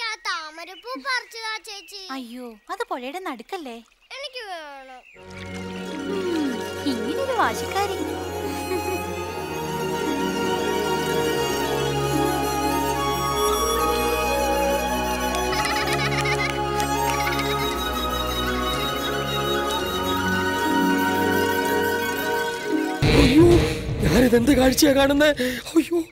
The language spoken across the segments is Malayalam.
ആ താമരപ്പൂ പറിച്ചതാ ചേച്ചി അയ്യോ അത് പുഴയുടെ നടുക്കല്ലേ എനിക്ക് വേണം ഉം, ഇങ്ങനൊരു വാശിക്കാരി അയ്യോ ഞാനിതെന്ത് കാഴ്ചയാ കാണുന്നേ അയ്യോ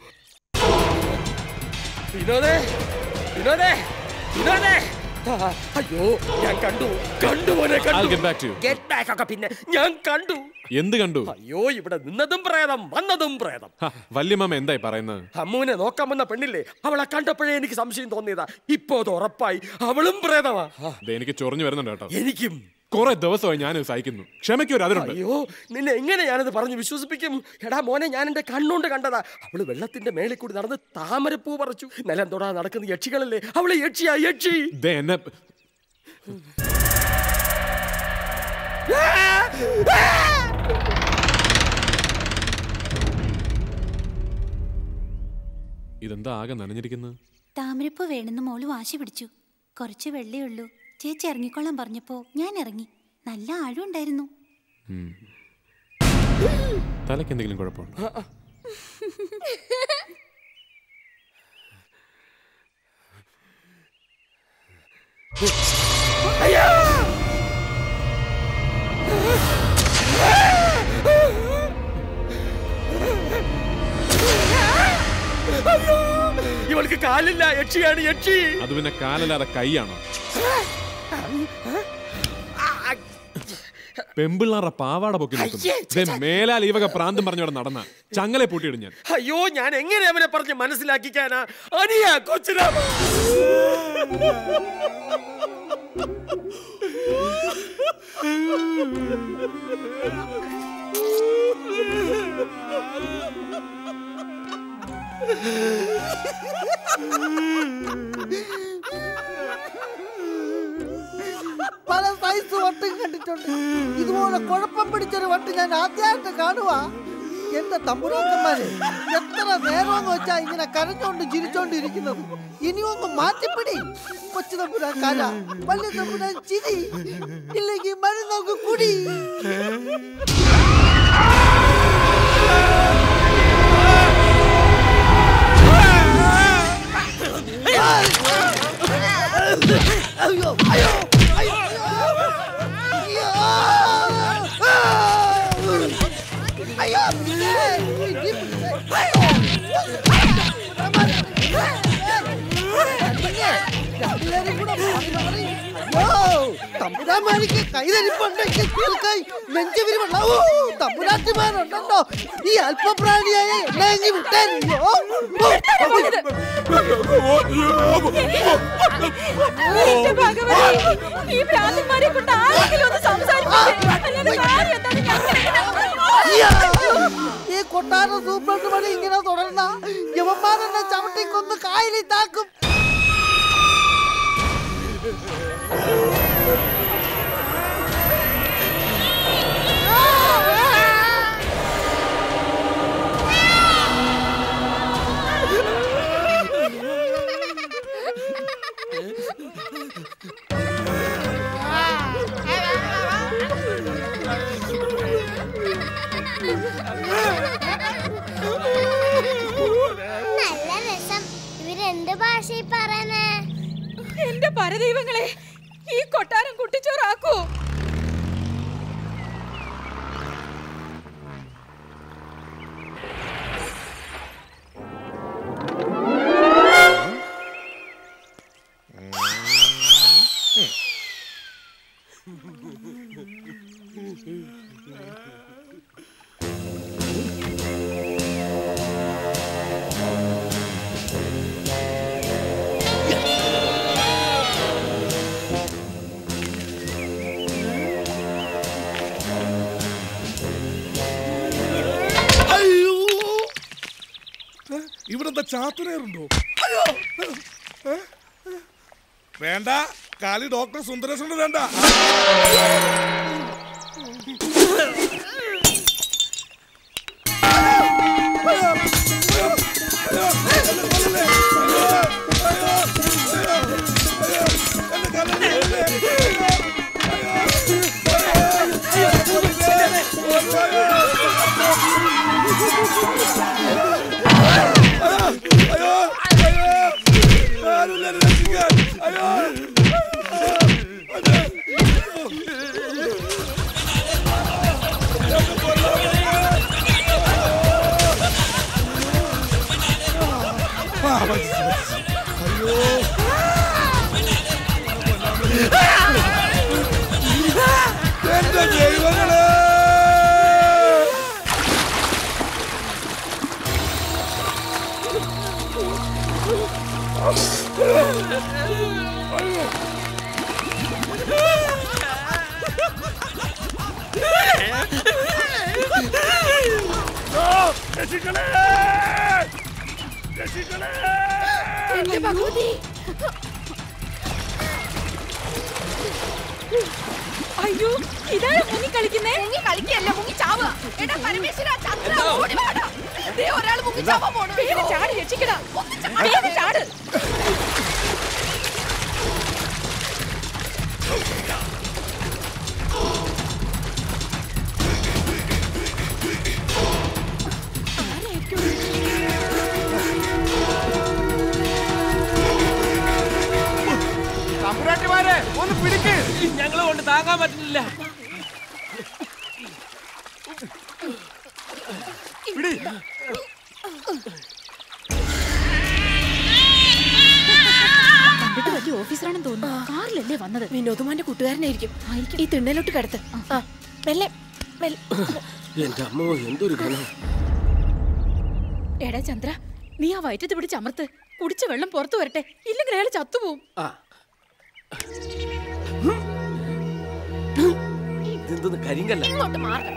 വിനോദേ വിനോദേ വിനോദേ ആ, അയ്യോ ഞാൻ കണ്ടു കണ്ടു മോനെ I'll കണ്ടു get back to you. Get back ഒക്കെ പിന്നെ ഞാൻ കണ്ടു എന്ത് കണ്ടു അയ്യോ ഇവിടെ നിന്നതും പ്രേതം വന്നതും പ്രേതം ഹ, വല്യമ്മ എന്തായി പറയുന്നത് അമ്മുവിനെ നോക്കാൻ വന്ന പെണ്ണില്ലേ അവളെ കണ്ടപ്പോഴേ എനിക്ക് സംശയം തോന്നിയതാ ഇപ്പോ അത് ഉറപ്പായി അവളും പ്രേതമാ ആ, ദേ, എനിക്ക് ചൊറിഞ്ഞു വരുന്നുണ്ട് കേട്ടോ എനിക്കും കുറെ ദിവസമായി ഞാൻ സഹിക്കുന്നു ക്ഷമയ്ക്കൊരു അതിരുണ്ട് അയ്യോ നിന്നെ എങ്ങനെ ഞാനത് പറഞ്ഞു വിശ്വസിപ്പിക്കും എടാ മോനെ ഞാൻ എന്റെ കണ്ണുകൊണ്ട് കണ്ടതാ അവള് വെള്ളത്തിന്റെ മേളിൽ കൂടി നടന്ന് താമരപ്പൂ പറിച്ചു നിലം തൊടാ നടക്കുന്ന യക്ഷികളല്ലേ അവള് യക്ഷിയാ യക്ഷി ദേ എന്നെ ഇതെന്താ ആകെ നനഞ്ഞിരിക്കുന്നത് താമരപ്പൂ വേണമെന്ന് മോള് വാശി പിടിച്ചു കുറച്ച് വെള്ളേ ഉള്ളൂ ചേച്ചി ഇറങ്ങിക്കൊള്ളാൻ പറഞ്ഞപ്പോ ഞാൻ ഇറങ്ങി നല്ല ആഴം ഉണ്ടായിരുന്നു ഉം. തലയ്ക്ക് എന്തെങ്കിലും കുഴപ്പമുണ്ടോ ഇവൾക്ക് കാലില്ല യക്ഷിയാണ് യക്ഷി അത് പിന്നെ കാലല്ലാതെ കൈയാണോ പെമ്പിള്ളാരുടെ പാവാട പൊക്കി നിൽക്കുന്നു ദേ, മേലാൽ ഈ വക പ്രാന്തം പറഞ്ഞവിടെ നടന്ന ചങ്ങലെ പൂട്ടിയിടും ഞാൻ അയ്യോ ഞാൻ എങ്ങനെ അവനെ പറഞ്ഞ് മനസ്സിലാക്കിക്കാനാ അനിയ കൊച്ചിരാമ പല സൈസ് വട്ടും കണ്ടിട്ടുണ്ട് ഇതുപോലെ കുഴപ്പം പിടിച്ചൊരു വട്ട് ഞാൻ ആദ്യമായിട്ട് കാണുക എന്റെ തമ്പുരാക്കന്മാര് എത്ര നേരമെന്ന് വെച്ചാ ഇങ്ങനെ കരഞ്ഞോണ്ട് ചിരിച്ചോണ്ട് ഇരിക്കുന്നത് ഇനി ഒന്ന് മാറ്റിപ്പിടി കൊച്ചു തമ്പുരാൻ കര വലിയ തമ്പുരാൻ ചിരി ഇല്ലെങ്കിൽ മരുന്നൊക്കെ കുടി അയ്യോ അയ്യോ അയ്യോ അയ്യോ അയ്യോ തമ്പുരാമാരിക്ക് കൈതരിപ്പുണ്ടെങ്കിൽ തീർക്കായി നെഞ്ചുവിരിവുള്ള ഓ തമ്പുരാട്ടിമാരുണ്ടോ ഈ അല്പപ്രാണിയായ എന്നെ വിട്ടാരിയോ എന്റെ ഭഗവതി, ഈ ഭ്രാന്തന്മാരെ കൊണ്ട് ആരെങ്കിലും ഒന്ന് സംസാരിപ്പിച്ചേ. അല്ലാതെ കാര്യം എന്താണ് ഞാൻ ഈ കൊട്ടാര സൂപ്രണ്ട് പണി ഇങ്ങനെ തുടർന്ന യവന്മാരെന്നെ ചവിട്ടിക്കൊന്ന് കായലിൽ താക്കും നല്ല രസം ഇവരെന്ത് ഭാഷയിൽ പറയണേ എന്റെ പരദൈവങ്ങളെ ഈ കൊട്ടാരം കുട്ടിച്ചോറാക്കൂ അയ്യോ ഇവിടെ എന്താ ചാത്തുനേറുണ്ടോ അയ്യോ ഏ? വേണ്ട കാലി ഡോക്ടർ സുന്ദരേശ്വരൻ വേണ്ട എന്റെ ദൈവങ്ങളെ എന്റെ ഭഗവതി അയ്യോ ഇതാണ് മുങ്ങി കളിക്കുന്നേ മുങ്ങി കളിക്കല്ല മുങ്ങി ചാവുക എടാ പരമേശ്വര ചന്ദ്ര ഓടി വാടാ ദേ ഒരാൾ മുങ്ങി ചാവാൻ പോണു വേഗം ചാടി രക്ഷിക്കടാ ഒന്ന് ചാടി വേഗം ചാട് തമ്പുരാട്ടിമാരെ ഒന്ന് പിടിക്ക് ഞങ്ങളെ കൊണ്ട് താങ്ങാൻ പറ്റുന്നില്ല കണ്ടിട്ട് വലിയ ഓഫീസറാണെന്ന് തോന്നുന്നു കാറിലല്ലേ വന്നത് വിനോദുമാന്റെ കൂട്ടുകാരനായിരിക്കും ഈ തിണ്ണയിലോട്ട് കിടത്ത് ആ മെല്ലെ മെല്ലെ എന്റെ അമ്മോ എന്തൊരു ഘനം എടാ ചന്ദ്ര നീ ആ വയറ്റത്ത് പിടിച്ച് അമർത്ത് കുടിച്ച വെള്ളം പുറത്തു വരട്ടെ ഇല്ലെങ്കിൽ അയാൾ ചത്തുപോകും ആ ഇതെന്തൊന്ന് കരിങ്കല്ല ഇങ്ങോട്ട് മാറണം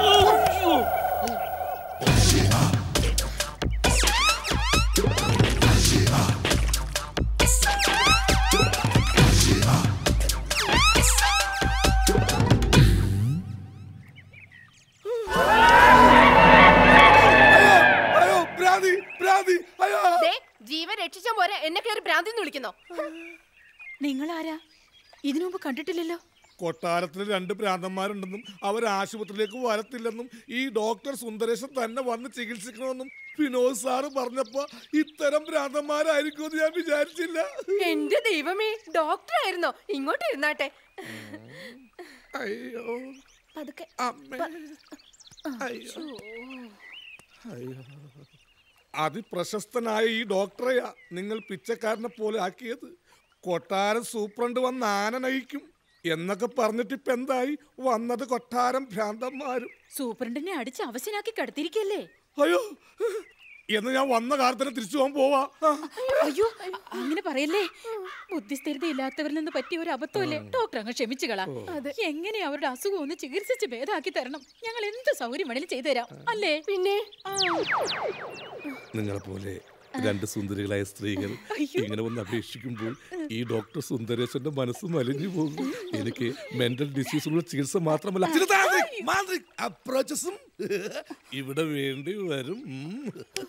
അയ്യോ ഭ്രാന്തി ഭ്രാന്തി അയ്യോ ജീവൻ രക്ഷിച്ച പോരെ എന്നെ കയറി ഭ്രാന്തിന്ന് വിളിക്കുന്നോ നിങ്ങൾ ആരാ ഇതിനു മുമ്പ് കണ്ടിട്ടില്ലല്ലോ കൊട്ടാരത്തിൽ രണ്ട് ഭ്രാന്തന്മാരുണ്ടെന്നും അവർ ആശുപത്രിയിലേക്ക് വരത്തില്ലെന്നും ഈ ഡോക്ടർ സുന്ദരേശൻ തന്നെ വന്ന് ചികിത്സിക്കണമെന്നും വിനോദ് സാറ് പറഞ്ഞപ്പോ ഇത്തരം ഭ്രാന്തന്മാരായിരിക്കുമെന്ന് ഞാൻ വിചാരിച്ചില്ല എന്റെ ദൈവമേ ഡോക്ടർ ആയിരുന്നോ ഇങ്ങോട്ട് ഇരുന്നാട്ടെ അയ്യോ പതുക്കെ അമ്മേ അയ്യോ അയ്യോ അതിപ്രശസ്തനായ ഈ ഡോക്ടറെയാ നിങ്ങൾ പിച്ചക്കാരനെ പോലെ ആക്കിയത് കൊട്ടാരം സൂപ്രണ്ട് വന്ന് ആന നയിക്കും എന്നൊക്കെ പറഞ്ഞിട്ട് ഇപ്പൊ എന്തായി വന്നത് കൊട്ടാരം ഭ്രാന്തന്മാരും സൂപ്രണ്ടിനെ അടിച്ച് അവശനാക്കി കിടത്തിരിക്കല്ലേ അയ്യോ എന്ന് ഞാൻ വന്ന കാലത്തിന് തിരിച്ചു പോകാൻ പോവാ ആ. അയ്യോ അങ്ങനെ പറയല്ലേ ബുദ്ധിസ്ഥിരത ഇല്ലാത്തവരിൽ നിന്ന് പറ്റിയ ഒരു അബദ്ധമല്ലേ ഡോക്ടർ അങ്ങ് ക്ഷമിച്ചു കളാ എങ്ങനെ അവരുടെ അസുഖം ഒന്ന് ചികിത്സിച്ച് ഭേദാക്കി തരണം ഞങ്ങൾ എന്ത് സൗകര്യം വേണേലും ചെയ്തു തരാം അല്ലേ പിന്നെ നിങ്ങളെ പോലെ രണ്ട് സുന്ദരികളായ സ്ത്രീകൾ ഇങ്ങനെ വന്ന് അപേക്ഷിക്കുമ്പോൾ ഈ ഡോക്ടർ സുന്ദരേശന്റെ മനസ്സ് മലിഞ്ഞു പോകും എനിക്ക് മെന്റൽ ഡിസീസുള്ള ചികിത്സ മാത്രമല്ല അപ്രോച്ചസും ഇവിടെ വേണ്ടി വരും ഉം.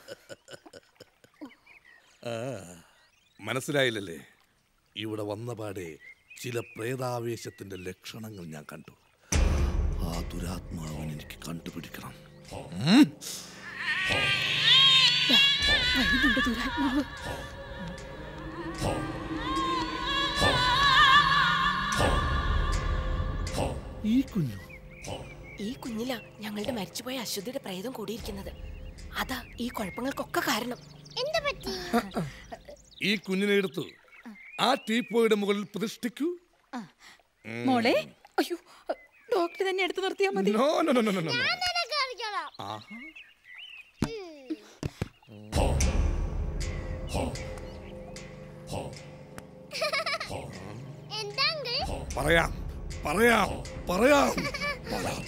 ആ, മനസ്സിലായില്ലല്ലേ ഇവിടെ വന്ന പാടെ ചില പ്രേതാവേശത്തിന്റെ ലക്ഷണങ്ങൾ ഞാൻ കണ്ടു ആ ദുരാത്മാവിനെ എനിക്ക് കണ്ടുപിടിക്കണം ഉം. വരുന്നുണ്ട് ദുരാത്മാവ് ഈ കുഞ്ഞു ഈ കുഞ്ഞിലാ ഞങ്ങളുടെ മരിച്ചുപോയ അശ്വതിയുടെ പ്രേതം കൂടിയിരിക്കുന്നത് അതാ ഈ കുഴപ്പങ്ങൾക്കൊക്കെ കാരണം എന്താ പറ്റി ഈ കുഞ്ഞിനെ എടുത്തു ആ ടീപ്പോയുടെ മുകളിൽ പ്രതിഷ്ഠിക്കൂ മോളെ അയ്യോ ഡോക്ടർ തന്നെ എടുത്തു നിർത്തിയാ മതി no no no no no no ഞാൻ നിനക്ക് അറിയിക്കോളാം ആഹാ. എന്താ അങ്കിൾ പറയാം പറയാം പറയാം പറയാം.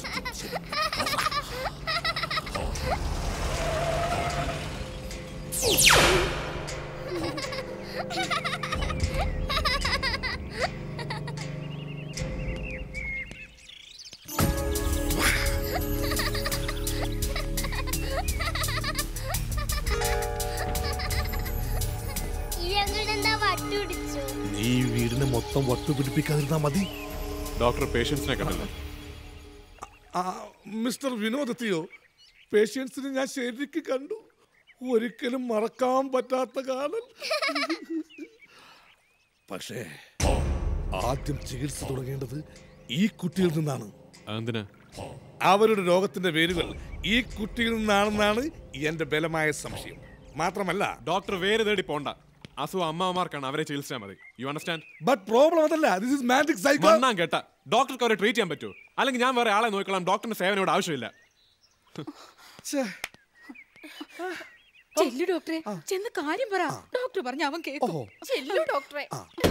ഈ അങ്കിൾ എന്താ വട്ടുപിടിച്ചു നീ ഈ വീടിനെ മൊത്തം വട്ടുപിടിപ്പിക്കാതിരുന്നാ മതി ഡോക്ടർ പേഷ്യൻസിനെ കണ്ടില്ല ആ, മിസ്റ്റർ വിനോദ് എത്തിയോ പേഷ്യൻസിനെ ഞാൻ ശരിക്ക് കണ്ടു ഒരിക്കലും മറക്കാൻ പറ്റാത്ത കാലം പക്ഷേ ആദ്യം ചികിത്സ തുടങ്ങേണ്ടത് ഈ കുട്ടിയിൽ നിന്നാണ് എന്തിനാ അവരുടെ രോഗത്തിന്റെ വേരുകൾ ഈ കുട്ടിയിൽ നിന്നാണെന്നാണ് എന്റെ ബലമായ സംശയം മാത്രമല്ല ഡോക്ടർ വേറെ തേടി പോണ്ട അസുഖം അമ്മമാർക്കാണ് അവരെ ചികിത്സിച്ചാൽ മതി യു അണ്ടർസ്റ്റാൻഡ് ബട്ട് പ്രോബ്ലം അതല്ല ദിസ് ഇസ് മാജിക് സൈക്കോ മണ്ണാൻ കേട്ട ഡോക്ടർക്ക് അവരെ ട്രീറ്റ് ചെയ്യാൻ പറ്റുമോ അല്ലെങ്കിൽ ഞാൻ വേറെ ആളെ നോക്കിക്കോളാം ഡോക്ടറിന്റെ സേവനം ഇവിടെ ആവശ്യമില്ല ചെല്ലു ഡോക്ടറെ ചെന്ന് കാര്യം പറ ഡോക്ടർ പറഞ്ഞ അവൻ കേൾക്കും ചെല്ലു ഡോക്ടറെ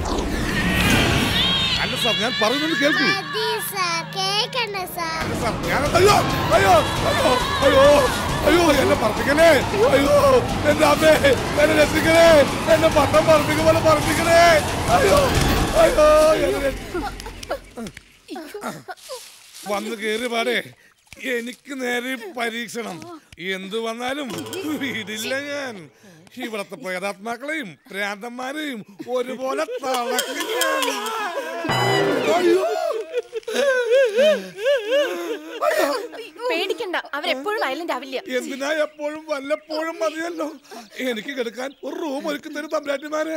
അല്ല സാർ ഞാൻ പറയുന്നത് കേൾക്കൂ മതി സാർ കേക്കണ്ട സാർ സാർ ഞാൻ അയ്യോ അയ്യോ അയ്യോ അയ്യോ അയ്യോ എന്നെ പറപ്പിക്കണേ അയ്യോ എന്റെ അമ്മേ എന്നെ രക്ഷിക്കണേ എന്നെ പട്ടം പറപ്പിക്കും പോലെ പറപ്പിക്കണേ അയ്യോ അയ്യോ എന്നെ രക്ഷ- വന്ന് കേറി പാടേ എനിക്ക് നേരെ പരീക്ഷണം എന്തു വന്നാലും വീടില്ല ഞാൻ ഇവിടത്തെ പ്രേതാത്മാക്കളെയും ഭ്രാന്തന്മാരെയും ഒരുപോലെ തളക്കും ഞാൻ അയ്യോ പേടിക്കണ്ട അവരെപ്പോഴും ഐലൻഡ് ആവില്ല എന്തിനാ എപ്പോഴും വല്ലപ്പോഴും മതിയല്ലോ എനിക്ക് കിടക്കാൻ ഒരു റൂം ഒരുക്കി തരും തമ്പുരാട്ടിമാരെ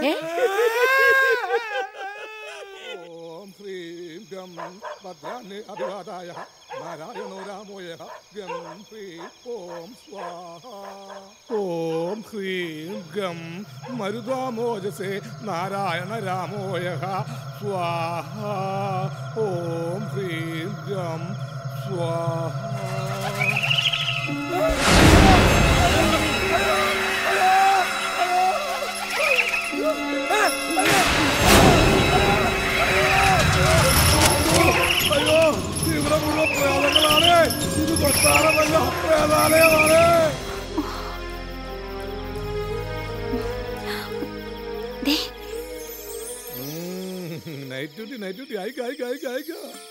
ഓം ഹ്രീം ഗം ഭദ്രാണി അഭിവാദായ നാരായണോ രാമോയ ഗം ഹ്രീം ഓം സ്വാഹ ഓം ഹ്രീം ഗം മരുദാമോജസേ നാരായണ രാമോയ സ്വാഹ ഓം ഹ്രീം ഗം സ്വാഹ അയ്യോ ഇവിടെ മുഴുവൻ പ്രേതങ്ങളാണ് ഇത് കൊട്ടാരമല്ല പ്രേതാലയമാണ് ദേ നൈറ്റ് ഡ്യൂട്ടി നൈറ്റ് ഡ്യൂട്ടി അയക്ക അയക്ക അയക്ക അയക്ക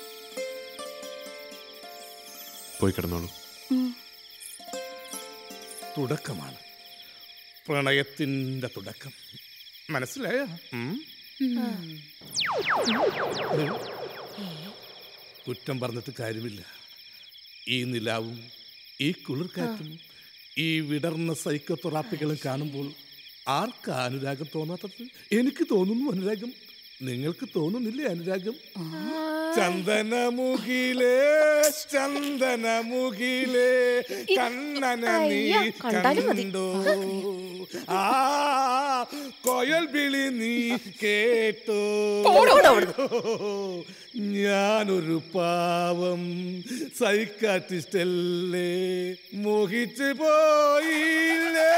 പോയി കിടന്നോളൂ തുടക്കമാണ് പ്രണയത്തിന്റെ തുടക്കം മനസ്സിലായ കുറ്റം പറഞ്ഞിട്ട് കാര്യമില്ല ഈ നിലാവും ഈ കുളിർക്കാറ്റും ഈ വിടർന്ന സൈക്കോതൊറാപ്പികളും കാണുമ്പോൾ ആർക്കാ അനുരാഗം തോന്നാത്തത് എനിക്ക് തോന്നുന്നു അനുരാഗം നിങ്ങൾക്ക് തോന്നുന്നില്ലേ അനുരാഗം ചന്ദനമുഖിലേ ചന്ദനമുഖിലേ കണ്ണന നീ അയ്യോ, കണ്ടാലും മതി. കണ്ടോ ആ കൊയൽ വിളി നീ കേട്ടോ ഞാനൊരു പാവം സൈക്കാട്രിസ്റ്റ് അല്ലേ മോഹിച്ചു പോയില്ലേ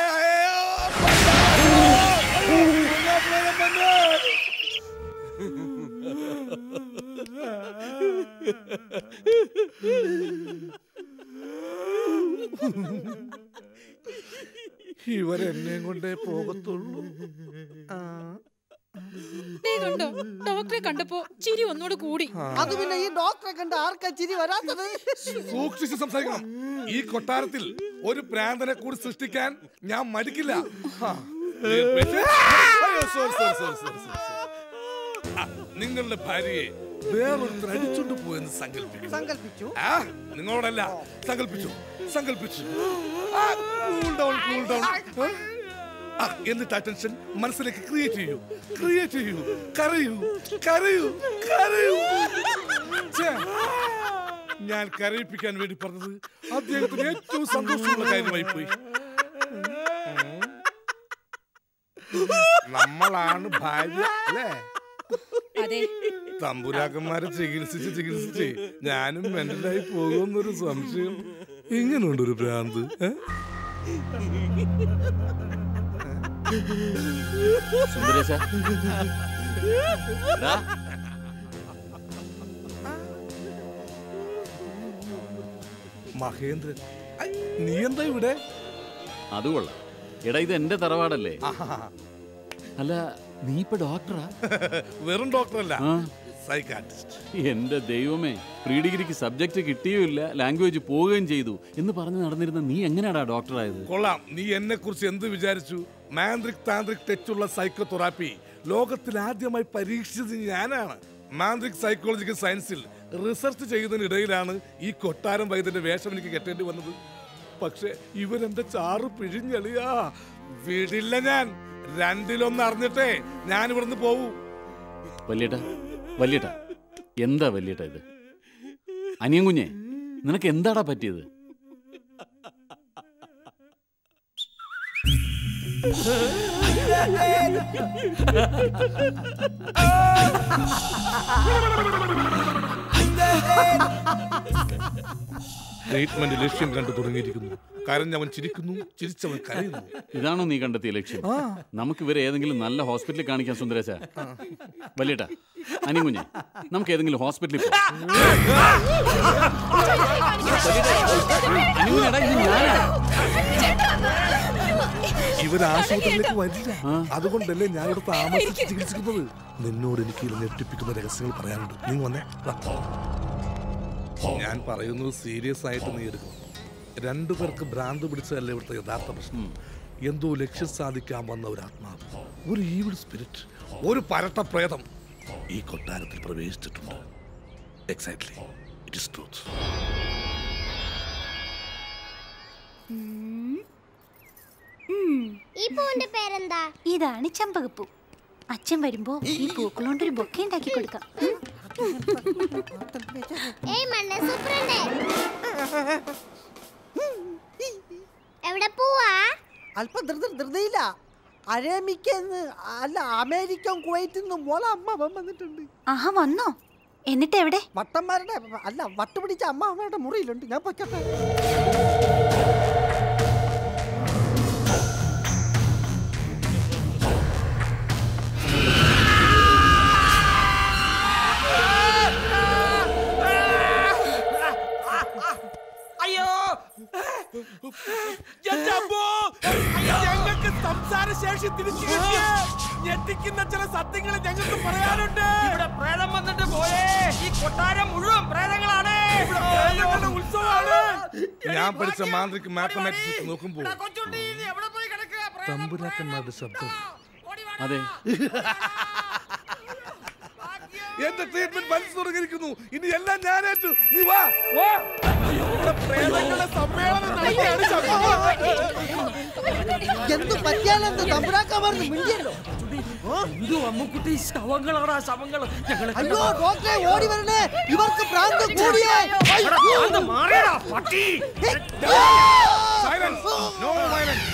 ഇവരെന്നെ കൊണ്ടേ പോകത്തുള്ളൂ ആ ദേ കണ്ടോ ഡോക്ടറെ കണ്ടപ്പോ ചിരി ഒന്നുകൂടെ കൂടി അത് പിന്നെ ഈ ഡോക്ടറെ കണ്ട് ആർക്കാ ചിരി വരാത്തത് സൂക്ഷിച്ച് സംസാരിക്കണം ഈ കൊട്ടാരത്തിൽ ഒരു പ്രാന്തനെ കൂടി സൃഷ്ടിക്കാൻ ഞാൻ മടിക്കില്ല ആ. അയ്യോ, sorry, sorry, sorry, sorry, sorry, sorry. ആ, നിങ്ങളുടെ ഭാര്യയെ വേറൊരുത്തർ അടിച്ചോണ്ട് പോയെന്ന് സങ്കല്പിക്കും സങ്കല്പിച്ചു ആ നിങ്ങളോടല്ല സങ്കല്പിച്ചു സങ്കല്പിച്ചു ആ, cool down, cool down. ആ, എന്നിട്ട് ആ ടെൻഷൻ മനസ്സിലേക്ക് ക്രിയേറ്റ് ചെയ്യൂ ക്രിയേറ്റ് ചെയ്യൂ കരയൂ കരയൂ കരയൂ ഛേ, ഞാൻ കരയിപ്പിക്കാൻ വേണ്ടി പറഞ്ഞത് അദ്ദേഹത്തിന് ഏറ്റവും സന്തോഷമുള്ള കാര്യമായി പോയി നമ്മളാണ് ഭാര്യ അല്ലേ അതെ തമ്പുരാക്കന്മാരെ ചികിത്സിച്ച് ചികിത്സിച്ച് ഞാനും മെന്റലായി പോകുമെന്നൊരു സംശയം ഇങ്ങനുണ്ട് ഒരു ഭ്രാന്ത് ഏ? സുന്ദരേശ ദാ, മഹേന്ദ്രൻ ഐ, നീ എന്താ ഇവിടെ അത് കൊള്ളാം എടാ ഇത് എന്റെ തറവാടല്ലേ ആഹാ. അല്ല നീ ഇപ്പൊ ഡോക്ടറാ വെറും ഡോക്ടറല്ല ആ. സൈക്കാട്രിസ്റ്റ് എന്റെ ദൈവമേ പ്രീ ഡിഗ്രിക്ക് സബ്ജക്റ്റ് കിട്ടിയുമില്ല ലാംഗ്വേജ് പോവുകയും ചെയ്തു എന്ന് പറഞ്ഞ് നടന്നിരുന്ന നീ എങ്ങനെയാടാ ഡോക്ടറായത് കൊള്ളാം നീ എന്നെ കുറിച്ച് എന്ത് വിചാരിച്ചു മാന്ത്രിക് താന്ത്രിക് ടച്ചുള്ള സൈക്കോതെറാപ്പി ലോകത്തിൽ ആദ്യമായി പരീക്ഷിച്ചത് ഞാനാണ് മാന്ത്രിക് സൈക്കോളജിക്കൽ സയൻസിൽ റിസർച്ച് ചെയ്യുന്നതിനിടയിലാണ് ഈ കൊട്ടാരം വൈദ്യന്റെ വേഷം എനിക്ക് കെട്ടേണ്ടി വന്നത് പക്ഷെ ഇവരെന്റെ ചാറ് പിഴിഞ്ഞളിയാ വിടില്ല ഞാൻ രണ്ടിലൊന്ന് അറിഞ്ഞിട്ടേ ഞാൻ ഇവിടുന്ന് പോവൂ വല്യേട്ട വല്യേട്ട എന്താ വല്യേട്ട ഇത് അനിയൻ കുഞ്ഞെ നിനക്ക് എന്താടാ പറ്റിയത് അയ്യോ ട്രീറ്റ്മെന്റ് ലക്ഷ്യം കണ്ടു തുടങ്ങിയിരിക്കുന്നു കരഞ്ഞവൻ ചിരിക്കുന്നു ചിരിച്ചവൻ കരയുന്നു ഇതാണോ നീ കണ്ടെത്തിയ ലക്ഷ്യം നമുക്ക് ഇവരെ ഏതെങ്കിലും നല്ല ഹോസ്പിറ്റലിൽ കാണിക്കാൻ സുന്ദരേശ വലിയേട്ടാ അനികുഞ്ഞെ നമുക്ക് ഏതെങ്കിലും ഹോസ്പിറ്റലിൽ പോവാം. അനികുഞ്ഞേടാ, ഇത് ഞാനാ. ഇവർ ആശുപത്രിയിലേക്ക് വരില്ല അതുകൊണ്ടല്ലേ ഞാൻ ഇവിടെ താമസിച്ച് ചികിത്സിക്കുന്നത് നിന്നോട് എനിക്ക് ഇത് ഞെട്ടിപ്പിക്കുന്ന രഹസ്യങ്ങൾ പറയാനുണ്ട് നീ വന്നേ വാ. ഞാൻ പറയുന്നത് സീരിയസ് ആയിട്ട് നീ എടുക്കണം രണ്ടു പേർക്ക് ഭ്രാന്ത് പിടിച്ചതല്ലേ ഇവിടുത്തെ യഥാർത്ഥ പ്രശ്നം എന്തോ ലക്ഷ്യം സാധിക്കാൻ വന്ന ഒരു ആത്മാവ് ഒരു ഈവിൾ സ്പിരിറ്റ് ഒരു പരട്ട പ്രേതം ഈ കൊട്ടാരത്തിൽ പ്രവേശിച്ചിട്ടുണ്ട് എക്സാക്ട്ലി ഇറ്റ് ഇസ് ട്രൂത്ത് ഈ പൂവിന്റെ പേരെന്താ ഇതാണ് ചെമ്പകപ്പൂ അച്ഛൻ വരുമ്പോ ഈ പൂക്കളോണ്ട് ഒരു ബൊക്കെ ഉണ്ടാക്കി കൊടുക്കാം ഉം. ഏയ് മണ്ണ സൂപ്രണ്ടേ എവിടെ പോവാ അല്പം ധൃതി ധൃതിയില്ല അരേമിക്കെന്ന് അല്ല അമേരിക്കൻ കുവൈറ്റിൽ നിന്നും മോളെ അമ്മ വന്നിട്ടുണ്ട് ആഹാ വന്നോ എന്നിട്ട് എവിടെ വട്ടന്മാരുടെ അല്ല വട്ട് പിടിച്ച അമ്മ അമ്മയുടെ മുറിയിലുണ്ട് ഞാൻ പൊയ്ക്കട്ടെ അയ്യോ എന്റെ അമ്മോ! ഞങ്ങൾക്ക് സംസാര ശേഷി തിരിച്ചു കിട്ടിയ ഞെട്ടിക്കുന്ന ചില സത്യങ്ങൾ ഞങ്ങൾക്ക് പറയാനുണ്ട് ഇവിടെ പ്രേതം വന്നിട്ട് പോയേ ഈ കൊട്ടാരം മുഴുവൻ പ്രേതങ്ങളാണ് ഇവിടെ പ്രേതങ്ങളുടെ ഉത്സവമാണ് ഞാൻ പഠിച്ച മാന്ത്രിക് മാത്തമാറ്റിക്സ് നോക്കുമ്പോൾ കൊച്ചുണ്ടി നീ എവിടെ പോയി കിടക്കുക പ്രേതം, തമ്പുരാക്കന്മാരുടെ ശബ്ദം അതെ എന്റെ ട്രീറ്റ്മെന്റ് വലിച്ചു തുടങ്ങിയിരിക്കുന്നു ഇനി എല്ലാം ഞാനേറ്റു നീ വാ വാ ഇവിടെ പ്രേതങ്ങളുടെ സമ്മേളനം നടക്കുകയാണ് എന്ത് പറ്റിയാലെന്ത് തമ്പുരാക്കന്മാർക്ക് മിണ്ടിയല്ലോ എന്തു അമ്മുക്കുട്ടി ശവങ്ങളാണ് ശവങ്ങൾ ഞങ്ങളെ അയ്യോ ഡോക്ടറെ ഓടി വരണേ ഇവർക്ക് ഭ്രാന്ത് കൂടിയേ മാറിയടാ പട്ടി Silence! No violence!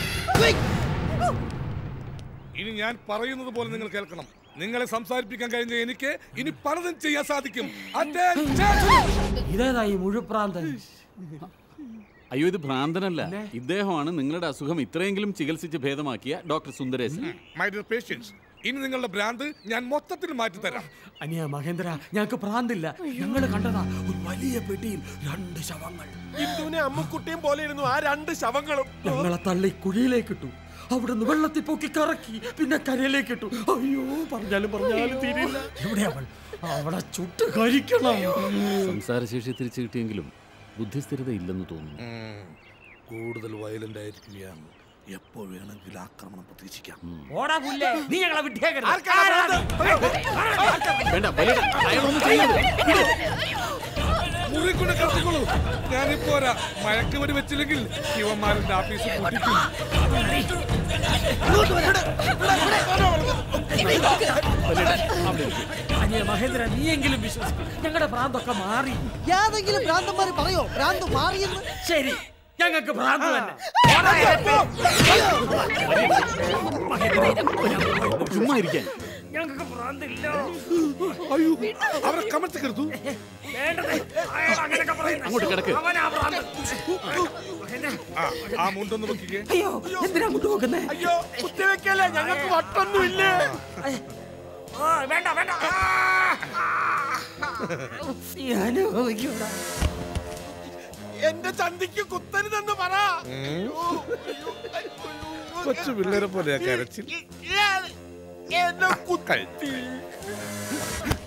ഇനി ഞാൻ പറയുന്നത് പോലെ നിങ്ങൾ കേൾക്കണം നിങ്ങളെ സംസാരിപ്പിക്കാൻ കഴിഞ്ഞ എനിക്ക് ഇനി പലതും ചെയ്യാൻ സാധിക്കും Attention! ഇതേതായി മുഴുപ്രാന്തൻ അയ്യോ ഇത് ഭ്രാന്തനല്ല ഇദ്ദേഹമാണ് നിങ്ങളുടെ അസുഖം ഇത്രയെങ്കിലും ചികിത്സിച്ച് ഭേദമാക്കിയ doctor Sundaresan My dear patients, ഇനി നിങ്ങളുടെ ഭ്രാന്ത് ഞാൻ മൊത്തത്തിൽ മാറ്റിത്തരാം അനിയ മഹേന്ദ്ര ഞങ്ങൾക്ക് ഭ്രാന്തില്ല ഞങ്ങൾ കണ്ടതാ ഒരു വലിയ പെട്ടിയിൽ രണ്ട് ശവങ്ങൾ ഇന്ദുവിനെ അമ്മുക്കുട്ടിയും പോലെ ഇരുന്നു ആ രണ്ട് ശവങ്ങളും ഞങ്ങളെ തള്ളി കുഴിയിലേക്ക് ഇട്ടു അവിടുന്ന് വെള്ളത്തിൽ പൊക്കി കറക്കി പിന്നെ കരയിലേക്ക് ഇട്ടു അയ്യോ പറഞ്ഞാലും പറഞ്ഞാലും തീരില്ല എവിടെ അവൾ അവിടെ ചുട്ട് കരിക്കണം സംസാരശേഷി തിരിച്ചു കിട്ടിയെങ്കിലും ബുദ്ധിസ്ഥിരത ഇല്ലെന്ന് തോന്നുന്നു ഉം. കൂടുതൽ വയലന്റ് ആയിരിക്കുകയാണ് എപ്പോ വേണമെങ്കിലും ആക്രമണം പ്രതീക്ഷിക്കാം ഓടാ പുല്ലേ നീ ഞങ്ങളെ വിട്ടേക്കരുത് വേണ്ട വലിയേട്ടാ, അയാളൊന്നും ചെയ്യരുത്. മുറിക്കൊണ്ട് കത്തിക്കോളൂ ഞാനിപ്പോ വരാം മയക്കുവരി വെച്ചില്ലെങ്കിൽ ശിവന്മാരുടെ ആഫീസിൽ പൊട്ടിക്കും അനിയ മഹേന്ദ്ര നീയെങ്കിലും വിശ്വസിക്കും ഞങ്ങളുടെ ഭ്രാന്തൊക്കെ മാറി ഏതെങ്കിലും ഭ്രാന്തന്മാര് പറയോ ഭ്രാന്ത് മാറിയെന്ന് ശരി ഞങ്ങൾക്ക് ഭ്രാന്ത് തന്നെ ചുമ്മാ ഇരിക്കാൻ ഞങ്ങൾക്ക് ഭ്രാന്തില്ല അയ്യോ അവരെ കമഴ്ത്തിക്കെടുത്തു വേണ്ടത് അയാൾ അങ്ങനെയൊക്കെ പറയുന്നു. അങ്ങോട്ട് കിടക്ക്. അവനാ ഭ്രാന്ത് ആ ആ മുണ്ടൊന്ന് വെക്കിക്കേ അയ്യോ എന്തിനാ അങ്ങോട്ട് നോക്കുന്നേ അയ്യോ കുത്തിവെക്കല്ലേ ഞങ്ങൾക്ക് വട്ടൊന്നുമില്ലേ ആ, വേണ്ട വേണ്ട ആ, ആ. നീ അനുഭവിക്കൂടാ എന്റെ ചന്തിക്ക് കുത്തരുതെന്ന് പറ കൊച്ചു പിള്ളേരെ പോലെയാ കരച്ചിൽ എന്നെ കുത്തി